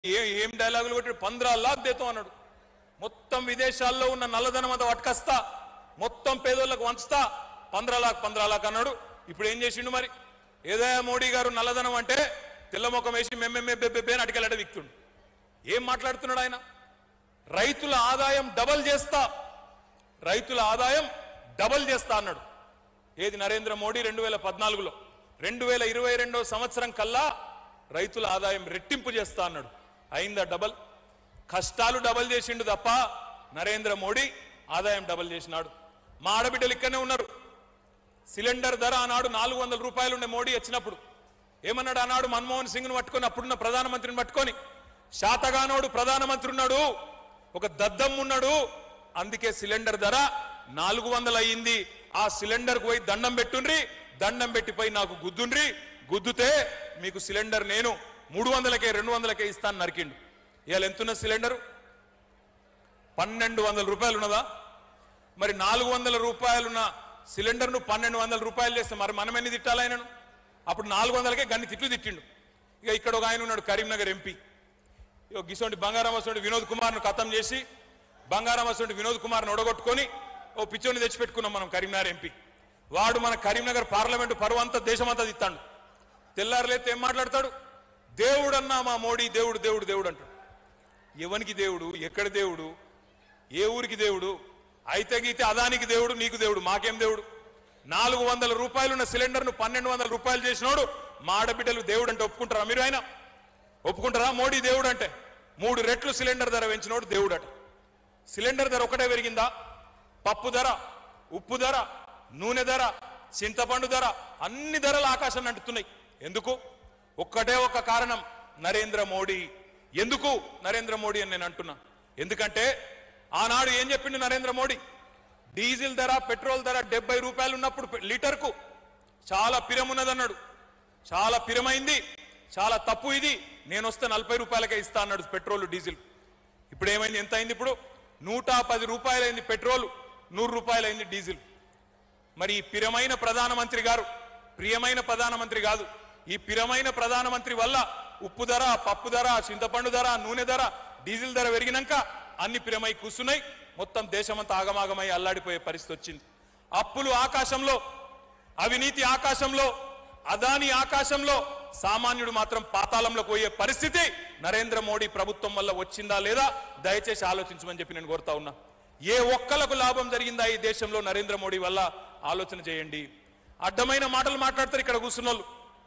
ఏ ఏం డైలాగులు కొట్టి పంద్రా లాక్ దేతో అన్నాడు మొత్తం విదేశాల్లో ఉన్న నల్లధనం అంతా పట్టుకొస్తా మొత్తం పేదోళ్ళకు వంచుతా పంద్రా లాక్ పంద్రా లాక్ అన్నాడు ఇప్పుడు ఏం చేసిండు మరి ఏదైనా మోడీ గారు నల్లధనం అంటే తెల్లముఖం వేసి మెమ్మెమ్మె బెబ్బెబ్బే అని అడిగలట విక్తుండు ఏం మాట్లాడుతున్నాడు ఆయన రైతుల ఆదాయం డబల్ చేస్తా రైతుల ఆదాయం డబల్ చేస్తా అన్నాడు ఏది నరేంద్ర మోడీ రెండు వేల పద్నాలుగులో రెండు వేల ఇరవై రెండో సంవత్సరం కల్లా రైతుల ఆదాయం రెట్టింపు చేస్తా అన్నాడు అయిందా డబల్ కష్టాలు డబల్ చేసిండు తప్ప నరేంద్ర మోడీ ఆదాయం డబల్ చేసినాడు మా ఆడబిడ్డలు ఇక్కడనే ఉన్నారు సిలిండర్ ధర ఆనాడు నాలుగు వందల రూపాయలు ఉండే మోడీ వచ్చినప్పుడు ఏమన్నాడు ఆనాడు మన్మోహన్ సింగ్ను పట్టుకొని అప్పుడున్న ప్రధానమంత్రిని పట్టుకొని శాతగానోడు ప్రధానమంత్రి ఉన్నాడు ఒక దద్దం ఉన్నాడు అందుకే సిలిండర్ ధర నాలుగు వందలు అయ్యింది ఆ సిలిండర్ పోయి దండం పెట్టుండ్రి దండం పెట్టిపోయి నాకు గుద్దుండ్రి గుద్దుతే మీకు సిలిండర్ నేను మూడు వందలకే రెండు వందలకే ఇస్తాను నరికిండు ఇవాళ ఎంతున్న సిలిండరు పన్నెండు వందల రూపాయలు ఉన్నదా మరి నాలుగు వందల రూపాయలున్న సిలిండర్ను పన్నెండు వందల రూపాయలు చేస్తే మరి మనం ఎన్ని తిట్టాలి ఆయనను అప్పుడు నాలుగు వందలకే గన్ని తిట్లు తిట్టిండు ఇక ఇక్కడ ఒక ఆయన ఉన్నాడు కరీంనగర్ ఎంపీ ఇక గిసోంటి బంగారం వస్తుంటే వినోద్ కుమార్ను ఖతం చేసి బంగారం వస్తుంటే వినోద్ కుమార్ను ఒడగొట్టుకొని ఓ పిచ్చోని తెచ్చిపెట్టుకున్నాం మనం కరీంనగర్ ఎంపీ వాడు మన కరీంనగర్ పార్లమెంటు పరువంతా దేశమంతా తిత్తాడు తెల్లారులేతే ఏం మాట్లాడతాడు దేవుడన్నా మా మోడీ దేవుడు దేవుడు దేవుడు అంటాడు ఎవనికి దేవుడు ఎక్కడ దేవుడు ఏ ఊరికి దేవుడు అయితే గీతే అదానికి దేవుడు నీకు దేవుడు మాకేం దేవుడు నాలుగు వందల రూపాయలున్న సిలిండర్ను పన్నెండు వందల రూపాయలు చేసినోడు మా ఆడబిడ్డలు దేవుడు అంటే ఒప్పుకుంటారా మీరు ఆయన ఒప్పుకుంటారా మోడీ దేవుడు అంటే మూడు రెట్లు సిలిండర్ ధర పెంచినోడు దేవుడు అట సిలిండర్ ధర ఒకటే పెరిగిందా పప్పు ధర ఉప్పు ధర నూనె ధర చింతపండు ధర అన్ని ధరలు ఆకాశాన్ని అంటుతున్నాయి ఎందుకు ఒక్కటే ఒక కారణం నరేంద్ర మోడీ ఎందుకు నరేంద్ర మోడీ అని నేను అంటున్నా ఎందుకంటే ఆనాడు ఏం చెప్పిండు నరేంద్ర మోడీ డీజిల్ ధర పెట్రోల్ ధర డెబ్బై రూపాయలు ఉన్నప్పుడు పె- లీటర్కు చాలా పిరమున్నదన్నాడు చాలా పిరమైంది చాలా తప్పు ఇది నేను వస్తే నలభై రూపాయలకే ఇస్తా అన్నాడు పెట్రోల్ డీజిల్ ఇప్పుడు ఏమైంది ఎంత అయింది ఇప్పుడు నూట పది రూపాయలైంది పెట్రోల్ నూరు రూపాయలైంది డీజిల్ మరి ఈ పిరమైన ప్రధానమంత్రి గారు ప్రియమైన ప్రధానమంత్రి కాదు ఈ పిరమైన ప్రధానమంత్రి వల్ల ఉప్పు ధర పప్పు ధర చింతపండు ధర నూనె ధర డీజిల్ ధర పెరిగినాక అన్ని పిరమై కూర్చున్నాయి మొత్తం దేశమంతా ఆగమాగమై అల్లాడిపోయే పరిస్థితి వచ్చింది అప్పులు ఆకాశంలో అవినీతి ఆకాశంలో అదాని ఆకాశంలో సామాన్యుడు మాత్రం పాతాళంలోకి పోయే పరిస్థితి నరేంద్ర మోడీ ప్రభుత్వం వల్ల వచ్చిందా లేదా దయచేసి ఆలోచించమని చెప్పి నేను కోరుతా ఉన్నా ఏ ఒక్కలకు లాభం జరిగిందా ఈ దేశంలో నరేంద్ర మోడీ వల్ల ఆలోచన చేయండి అడ్డమైన మాటలు మాట్లాడతారు ఇక్కడ కూర్చున్నోళ్ళు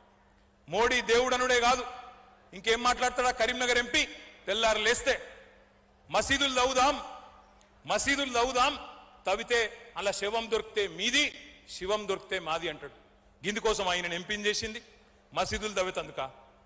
మోడీ దేవుడు అనుడే కాదు ఇంకేం మాట్లాడతాడా కరీంనగర్ ఎంపీ తెల్లారు లేస్తే మసీదులు తవ్వుదాం మసీదులు తవ్వుదాం తవ్వితే అలా శవం దొరికితే మీది శివం దొరికితే మాది అంటాడు గిందుకోసం ఆయన ఎంపీని చేసింది మసీదులు తవ్వేతందుక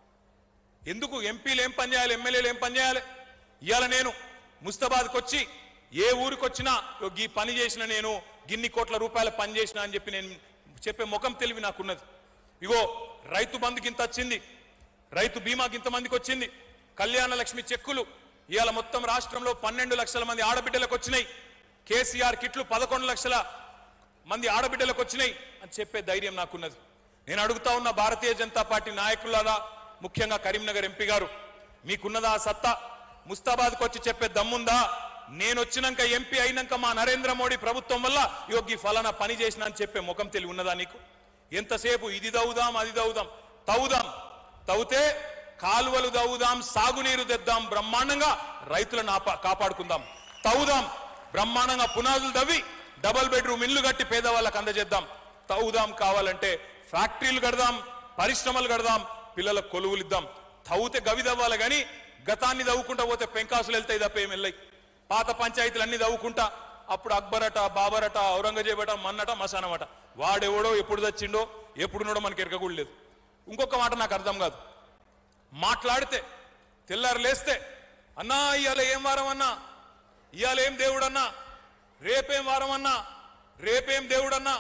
ఎందుకు ఎంపీలు ఏం పని చేయాలి ఎమ్మెల్యేలు ఏం పని చేయాలి ఇవాళ నేను ముస్తాబాద్కి వచ్చి ఏ ఊరికి వచ్చినా "ఇగో ఈ పని చేసిన నేను గిన్ని కోట్ల రూపాయల పని చేసిన అని చెప్పి నేను చెప్పే ముఖం తెలివి నాకున్నది ఇగో రైతు బంధుకి ఇంత వచ్చింది రైతు బీమాకి ఇంత మందికి వచ్చింది కళ్యాణ లక్ష్మి చెక్కులు ఇవాళ మొత్తం రాష్ట్రంలో పన్నెండు లక్షల మంది ఆడబిడ్డలకు వచ్చినాయి కేసీఆర్ కిట్లు పదకొండు లక్షల మంది ఆడబిడ్డలకు వచ్చినాయి అని చెప్పే ధైర్యం నాకున్నది నేను అడుగుతా ఉన్న భారతీయ జనతా పార్టీ నాయకులరా ముఖ్యంగా కరీంనగర్ ఎంపీ గారు మీకున్నదా ఆ సత్తా ముస్తాబాద్కి వచ్చి చెప్పే దమ్ముందా నేను వచ్చినాక ఎంపీ అయినాక మా నరేంద్ర మోడీ ప్రభుత్వం వల్ల యోగి ఫలానా పని చేసిన అని చెప్పే ముఖం తెలివి ఉన్నదా నీకు ఎంతసేపు ఇది దవుదాం అది దవుదాం తవ్వుదాం తవ్వుతే కాలువలు దవ్వుదాం సాగునీరు తెద్దాం బ్రహ్మాండంగా రైతులను ఆప- కాపాడుకుందాం తవ్వుదాం బ్రహ్మాండంగా పునాదులు తవ్వి డబల్ బెడ్రూమ్ ఇల్లు కట్టి పేదవాళ్ళకి అందజేద్దాం తవ్వుదాం కావాలంటే ఫ్యాక్టరీలు కడదాం పరిశ్రమలు కడదాం పిల్లలకు కొలువులు ఇద్దాం తవ్వుతే గవి తవ్వాలి కానీ గతాన్ని తవ్వుకుంటా పోతే పెంకాసులు వెళ్తాయి తప్ప ఏం వెళ్ళాయి పాత పంచాయతీలు అన్ని తవ్వుకుంటా అప్పుడు అక్బరట బాబరట ఔరంగజేబట మన్నట మసానమట వాడెవడో ఎప్పుడు తెచ్చిండో ఎప్పుడున్నాడో మనకి ఎరక కూడా లేదు ఇంకొక మాట నాకు అర్థం కాదు మాట్లాడితే తెల్లారు లేస్తే అన్నా ఇవాళ ఏం వారం అన్నా ఇవాళ ఏం దేవుడన్నా రేపేం వారం అన్నా రేపేం దేవుడన్నా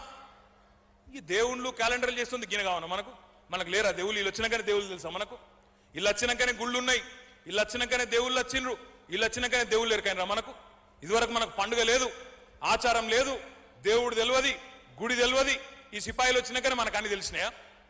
ఈ దేవుళ్ళు క్యాలెండర్లు చేస్తుంది గిన కావన మనకు మనకు లేరా దేవుళ్ళు వీళ్ళు వచ్చినాకనే దేవుళ్ళు తెలుసా మనకు వీళ్ళు వచ్చినాకనే గుళ్ళు ఉన్నాయి వీళ్ళు వచ్చినాకనే దేవుళ్ళు వచ్చిండ్రు వీళ్ళు వచ్చినాకనే దేవుళ్ళు ఎరకైనరా మనకు ఇదివరకు మనకు పండుగ లేదు ఆచారం లేదు దేవుడు తెలియదు గుడి తెలియదు ఈ సిపాయిలు వచ్చినాకనే మనకు అన్ని తెలిసినాయా